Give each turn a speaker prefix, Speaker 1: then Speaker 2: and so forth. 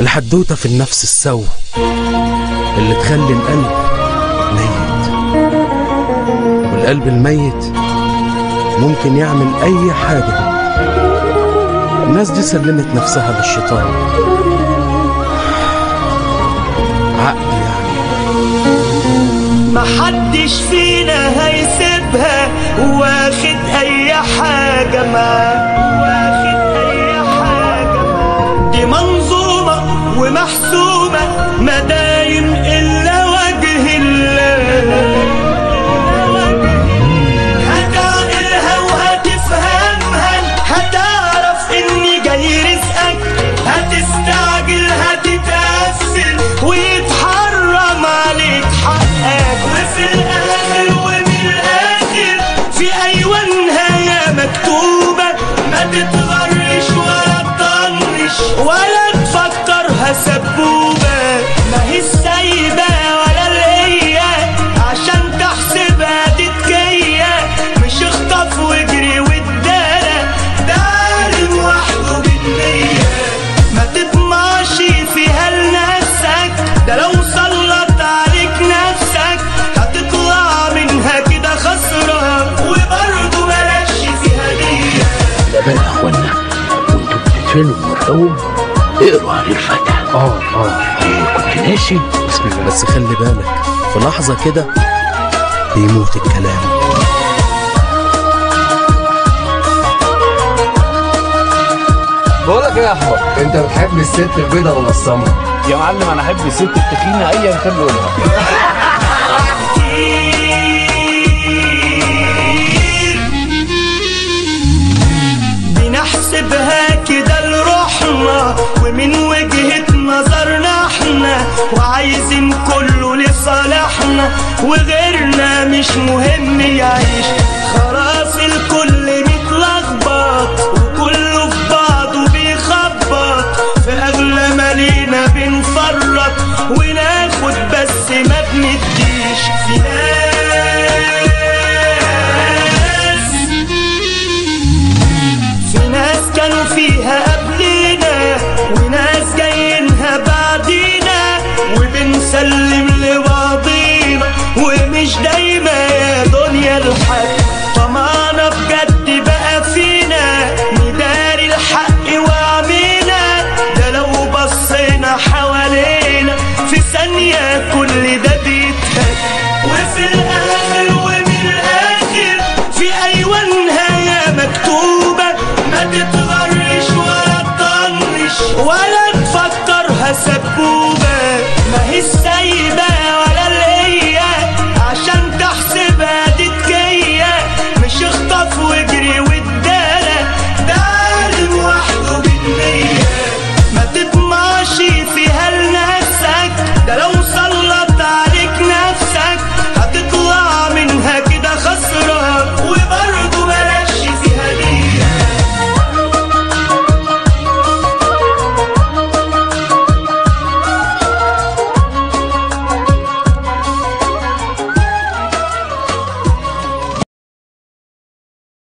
Speaker 1: الحدوتة في النفس السو اللي تخلي القلب ميت والقلب الميت ممكن يعمل أي حاجة الناس دي سلمت نفسها للشيطان عقل يعني
Speaker 2: محدش فينا هيسيبها واخد اي حاجة معاه واخد اي حاجة معاه دي منظومة ومحسومة ما دايم الا وجه الله هتعقلها وهتفهمها هتعرف اني جاي رزقك هتستعجل هتتأثر ويتحرم عليك حقك وفي الاخر ومن الاخر في ايوه نهاية مكتوبة ما تتغرش ولا تطنش ولا تفكرها سبوبة ما هي السايبة ولا الهي عشان تحسبها تتكية مش اخطف واجري وادارة ده عالم وحده بالنية ما تطمعش فيها لنفسك ده لو سلط عليك نفسك هتطلع منها كده خسران وبرضه بلاش فيها نية
Speaker 3: لا بقى يا اخوانا وانتوا بتدفنوا المرحوم اقروا عليه الفاتحه اه اه إيه كنت ناسي بسم الله
Speaker 1: بس خلي بالك في لحظة كده بيموت الكلام
Speaker 4: بقولك ايه يا احمد انت بتحب الست البيضة ولا السمرا
Speaker 5: يا معلم انا احب الست التخينه ايا كان لونها
Speaker 2: بنحسبها كده لروحنا ومن وجهة نظرنا احنا وعايزين كله لصالحنا وغيرنا مش مهم يعيش خلاص الكل متلخبط وكله في بعضه بيخبط في اغلى مالينا بنفرط وناخد بس ما بنديش في ناس